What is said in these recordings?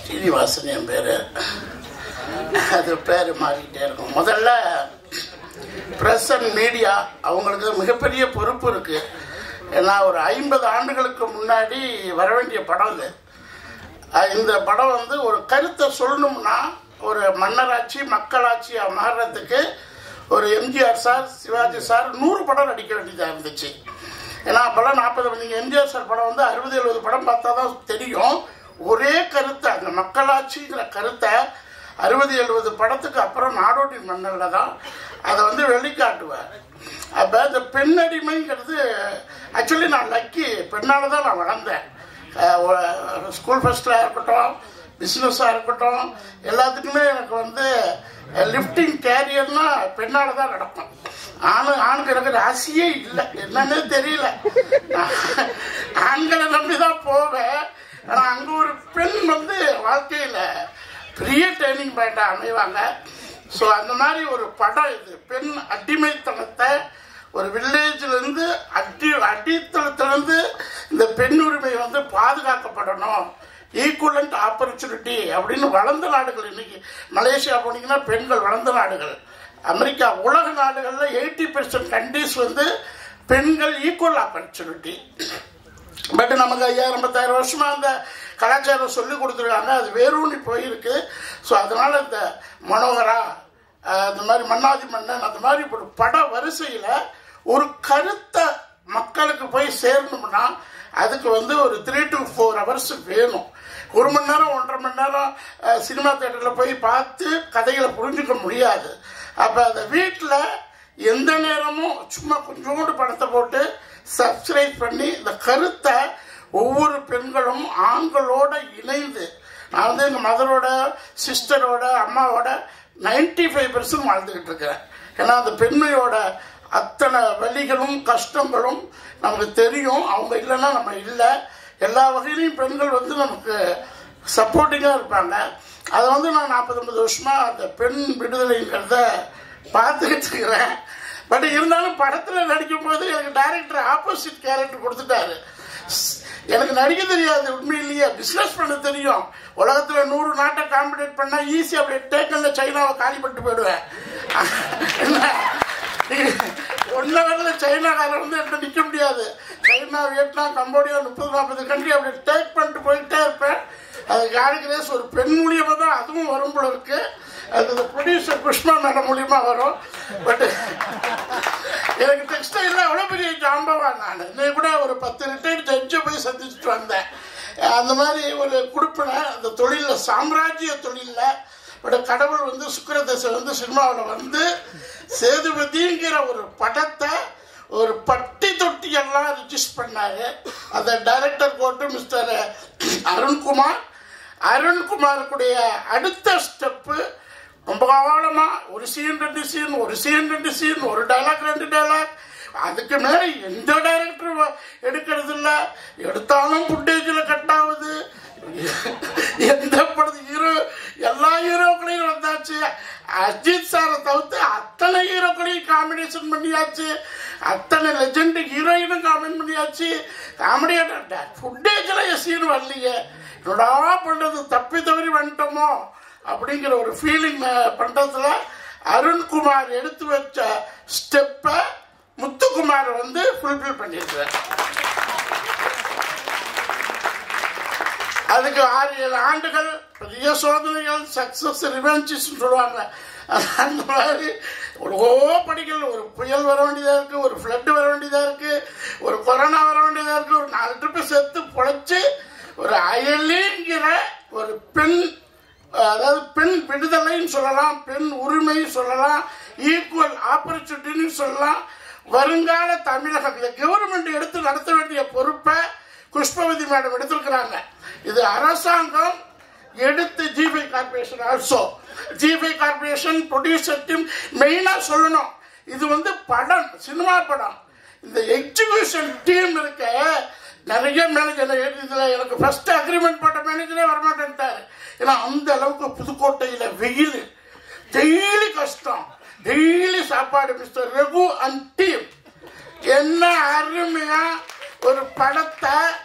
ஸ்ரீனிவாசன் என் பேர் அது பேர் மாறிக்கிட்டே இருக்கும் முதல்ல ப்ரெஸ் அண்ட் மீடியா அவங்களுக்கு மிகப்பெரிய பொறுப்பு இருக்குது ஏன்னா ஒரு ஐம்பது ஆண்டுகளுக்கு முன்னாடி வர வேண்டிய படம் இது அஹ் இந்த படம் வந்து ஒரு கருத்தை சொல்லணும்னா ஒரு மன்னராட்சி மக்களாட்சியாக மாறுறதுக்கு ஒரு எம்ஜிஆர் சார் சிவாஜி சார் நூறு படம் நடிக்க வேண்டியதாக இருந்துச்சு ஏன்னா அப்போல்லாம் நாற்பது நீங்கள் எம்ஜிஆர் சார் படம் வந்து அறுபது எழுபது படம் பார்த்தா தான் தெரியும் ஒரே கருத்தை அந்த மக்களாட்சிங்கிற கருத்தை அறுபது எழுபது படத்துக்கு அப்புறம் நாடோடி மன்னரில் தான் அதை வந்து வெளிக்காட்டுவார் அப்போ இந்த பெண்ணடிமைங்கிறது ஆக்சுவலி நான் லக்கி பெண்ணால் தான் நான் வளர்ந்தேன் ஸ்கூல் ஃபஸ்ட்டில் இருக்கட்டும் பிஸ்னஸாக இருக்கட்டும் எல்லாத்துக்குமே எனக்கு வந்து லிஃப்டிங் கேரியர்னா பெண்ணால் தான் நடக்கும் ஆணு ஆணுக்கு எனக்கு ராசியே இல்லை என்னன்னே தெரியல நான் ஆண்களை நம்பி தான் போவேன் ஆனால் அங்கே ஒரு பெண் வந்து வாழ்க்கையில் பெரிய ட்ரைனிங் பாயிண்டாக அமைவாங்க ஸோ அந்த மாதிரி ஒரு படம் இது பெண் அடிமைத்தனத்தை ஒரு வில்லேஜ்லேருந்து அடி அடித்தளத்திலேருந்து இந்த பெண் உரிமை வந்து பாதுகாக்கப்படணும் ஈக்குவலண்ட் ஆப்பர்ச்சுனிட்டி அப்படின்னு வளர்ந்த நாடுகள் இன்னைக்கு மலேசியா போனீங்கன்னா பெண்கள் வளர்ந்த நாடுகள் அமெரிக்கா உலக நாடுகளில் எயிட்டி பெர்சன்ட் கண்ட்ரிஸ் வந்து பெண்கள் ஈக்குவல் ஆப்பர்ச்சுனிட்டி பட் நமக்கு ஐயாயிரம் பத்தாயிரம் வருஷமா அந்த கலாச்சாரம் சொல்லி கொடுத்துருக்காங்க அது வேரூனி போயிருக்கு ஸோ அதனால இந்த மனோகரா அஹ், இந்த மாதிரி மன்னாதி மன்னன் அந்த மாதிரி ஒரு பட வரிசையில் ஒரு கருத்தை மக்களுக்கு போய் சேரணும்னா அதுக்கு வந்து ஒரு த்ரீ டு ஃபோர் ஹவர்ஸ் வேணும் ஒரு மணி நேரம் ஒன்றரை மணி நேரம் அஹ், சினிமா தேட்டரில் போய் பார்த்து கதைகளை புரிஞ்சுக்க முடியாது அப்போ அந்த வீட்டில் எந்த நேரமும் சும்மா கொஞ்சோண்டு பணத்தை போட்டு சப்ஸ்கிரைப் பண்ணி இந்த கருத்தை ஒவ்வொரு பெண்களும் ஆண்களோட இணைந்து நான் வந்து எங்கள் மதரோட சிஸ்டரோட அம்மாவோட நைன்டி ஃபைவ் பர்சன்ட் வாழ்ந்துக்கிட்டு இருக்கிறேன் ஏன்னா அந்த பெண்மையோட அத்தனை வலிகளும் கஷ்டங்களும் நமக்கு தெரியும் அவங்க இல்லைன்னா நம்ம இல்லை எல்லா வகையிலையும் பெண்கள் வந்து நமக்கு சப்போர்ட்டிங்காக இருப்பாங்க அதை வந்து நான் நாற்பது ஐம்பது வருஷமாக அந்த பெண் விடுதலைங்கிறத பார்த்துக்கிட்டு இருக்கிறேன் பட் இருந்தாலும் படத்தில் நடிக்கும் போது எனக்கு டைரக்டர் ஆப்போசிட் கேரக்டர் கொடுத்துட்டாரு ஸ்- எனக்கு நடிக்க தெரியாது உண்மையிலேயே பிஸ்னஸ் பண்ண தெரியும் உலகத்தில் நூறு நாட்டை காம்படேட் பண்ணால் ஈஸியாக அப்படியே டேக்கனில் சைனாவை காலி பண்ணிட்டு போயிடுவேன் ஒன் ஹவரில் சைனாக்காரன் வந்து என்கிட்ட நிற்க முடியாது சைனா வியட்நாம் கம்போடியா முப்பது நாற்பது கண்ட்ரி அப்படி டேக் பண்ணிட்டு போயிட்டே இருப்பேன் அது காலிகிரேஸ் ஒரு பெண் மூலியமாக தான் அதுவும் வரும் போல இருக்கு அது இந்த ப்ரொடியூசர் புஷ்மா மேடம் மூலியமா வரும் பட் எனக்கு டெக்ஸ்டைலில் அவ்வளோ பெரிய ஜாம்பவான் நான் இன்னைக்கு கூட ஒரு பத்து ரிட்டையர்ட் ஜட்ஜை போய் சந்திச்சுட்டு வந்தேன் அந்த மாதிரி ஒரு குடுப்பினை அந்த தொழிலில் சாம்ராஜ்ய தொழிலில் பட் கடவுள் வந்து சுக்கிரதசை வந்து சினிமாவில் வந்து சேதுபதிங்கிற ஒரு படத்தை ஒரு பட்டி தொட்டி எல்லாம் ரிஜிஸ்டர் பண்ணாரு அந்த டைரக்டர் போட்டு மிஸ்டர் அருண்குமார் அருண்குமாருக்குடைய அடுத்த ஸ்டெப்பு ரொம்ப காலமா ஒரு சீன் ரெண்டு சீன் ஒரு சீன் ரெண்டு சீன் ஒரு டைலாக் ரெண்டு டைலாக் அதுக்கு மேல எந்த டைரக்டரும் எடுக்கிறது இல்ல எடுத்தாலும் ஃபுட்டேஜில் கட் ஆகுது எந்த படத்து ஹீரோ எல்லா ஹீரோக்களையும் வந்தாச்சு அஜித் சாரை தவிர்த்து அத்தனை ஹீரோக்களையும் காம்பினேஷன் பண்ணியாச்சு அத்தனை லெஜெண்ட் ஹீரோயினும் காமெண்ட் பண்ணியாச்சு காமெடியாக ஃபுட்டேஜில் சீன் வரலையே என்னடா பண்ணுறது தப்பி தவறி வந்துட்டோமோ அப்படிங்கிற ஒரு ஃபீலிங் பண்ணுறதுல அருண்குமார் எடுத்து வச்ச ஸ்டெப்பை முத்துக்குமார் வந்து ஃபுல்ஃபில் பண்ணியிருக்கிறார் அதுக்கு ஆறு ஏழு ஆண்டுகள் பெரிய சோதனைகள் சக்சஸ் ரிவென்ச்சஸ் சொல்லுவாங்க அந்த மாதிரி ஒரு படிகள் ஒரு புயல் வர வேண்டியதாக இருக்குது ஒரு ஃப்ளட்டு வர வேண்டியதாக இருக்குது ஒரு கொரோனா வர வேண்டியதாக இருக்குது ஒரு நாலு ட்ரிப்பு செத்து பொழைச்சி ஒரு அயலிங்கிற ஒரு பெண் அதாவது பெண் விடுதலைன்னு சொல்லலாம் பெண் உரிமை சொல்லலாம் ஈக்குவல் ஆப்பர்ச்சுனிட்டின்னு சொல்லலாம் வருங்கால தமிழகம் இதை கவர்மெண்ட் எடுத்து நடத்த வேண்டிய பொறுப்பை புஷ்பவதி மேடம் எடுத்திருக்கிறாங்க இது அரசாங்கம் எடுத்து ஜிபை கார்பரேஷன் ஆல்சோ ஜிபை கார்பரேஷன் ப்ரொடியூசர் டீம் மெயினாக சொல்லணும் இது வந்து படம் சினிமா படம் இந்த எக்ஸிபியூஷன் டீம் இருக்க நிறைய மேனேஜர் இதில் எனக்கு ஃபர்ஸ்ட் அக்ரிமெண்ட் போட்ட மேனேஜரே வரமாட்டேன்ட்டாரு ஏன்னா அந்த அளவுக்கு புதுக்கோட்டையில் வெயில் டெய்லி கஷ்டம் டெய்லி சாப்பாடு மிஸ்டர் ரகு அண்ட் டீம் என்ன அருமையா ஒரு படத்தை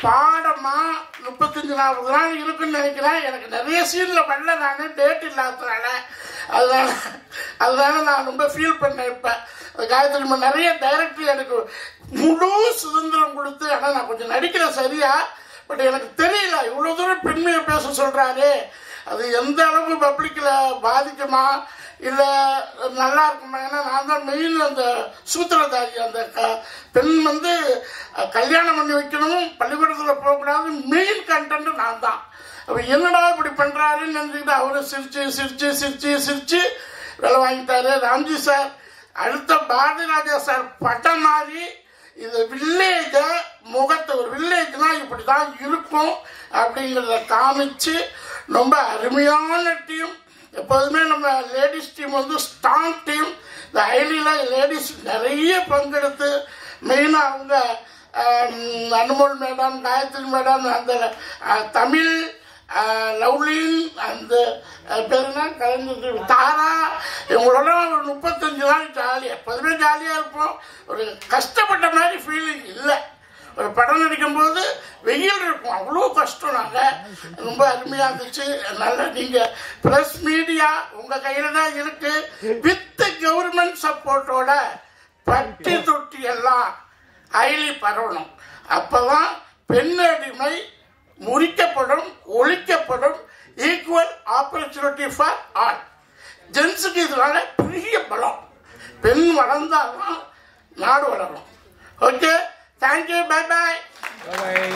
பாடமா முப்பத்தஞ்சு நாற்பது நாள் இருக்குன்னு நினைக்கிறேன் எனக்கு நிறைய சீனில் பண்ணல நான் டேட் இல்லாததுனால அதனால அதனால நான் ரொம்ப ஃபீல் பண்ணேன் இப்போ காயத்ரி அம்மா நிறைய டைரக்டர் எனக்கு முழு சுதந்திரம் கொடுத்து ஆனால் நான் கொஞ்சம் நடிக்கிறேன் சரியா பட் எனக்கு தெரியல இவ்வளோ தூரம் பெண்மையை பேச சொல்கிறாரு அது எந்த அளவுக்கு பப்ளிக்கில் பாதிக்குமா இல்லை நல்லா இருக்குமா ஏன்னா நான் தான் மெயின் அந்த சூத்திரதாரி அந்த க- பெண் வந்து அஹ், கல்யாணம் பண்ணி வைக்கணும் பள்ளிக்கூடத்தில் போகக்கூடாது மெயின் கண்டென்ட் நான் தான் அப்போ என்னடா இப்படி பண்ணுறாருன்னு நினச்சிக்கிட்டு அவரு சிரிச்சு சிரிச்சு சிரிச்சு சிரிச்சு வேலை வாங்கிட்டாரு ராம்ஜி சார் அடுத்த பாரதி ராஜா சார் பட்டம் மாதிரி இந்த வில்லேஜை முகத்தை ஒரு வில்லேஜ்னா இப்படி தான் இருக்கும் அப்படிங்கிறத காமிச்சு ரொம்ப அருமையான டீம் எப்போதுமே நம்ம லேடிஸ் டீம் வந்து ஸ்ட்ராங் டீம் இந்த ஐலியில் லேடிஸ் நிறைய பங்கெடுத்து மெயினாக அவங்க ஆம், அனுமோல் மேடம் காயத்ரி மேடம் அந்த அஹ், தமிழ் அஹ், லவ்லின் அந்த அஹ், பேர் என்ன கலைஞர் தாரா இவங்களோட ஒரு முப்பத்தஞ்சு நாள் ஜாலியாக எப்போதுமே ஜாலியாக இருப்போம் ஒரு கஷ்டப்பட்ட மாதிரி ஃபீலிங் இல்லை ஒரு படம் நடிக்கும்போது வெயில் இருக்கும் அவ்வளோ கஷ்டம் நாங்கள் ரொம்ப அருமையாக இருந்துச்சு அதனால நீங்கள் ப்ரெஸ் மீடியா உங்கள் கையில் தான் இருக்கு வித் கவர்மெண்ட் சப்போர்ட்டோட பட்டி தொட்டி எல்லாம் அயலி பரவணும் அப்பதான் பெண் அடிமை முறிக்கப்படும் ஒழிக்கப்படும் ஈக்குவல் ஆப்பர்ச்சுனிட்டி ஃபார் ஆல் ஜென்ஸுக்கு இதனால பெரிய பலம் பெண் வளர்ந்தாதான் நாடு வளரும் okay thank you bye bye Bye bye.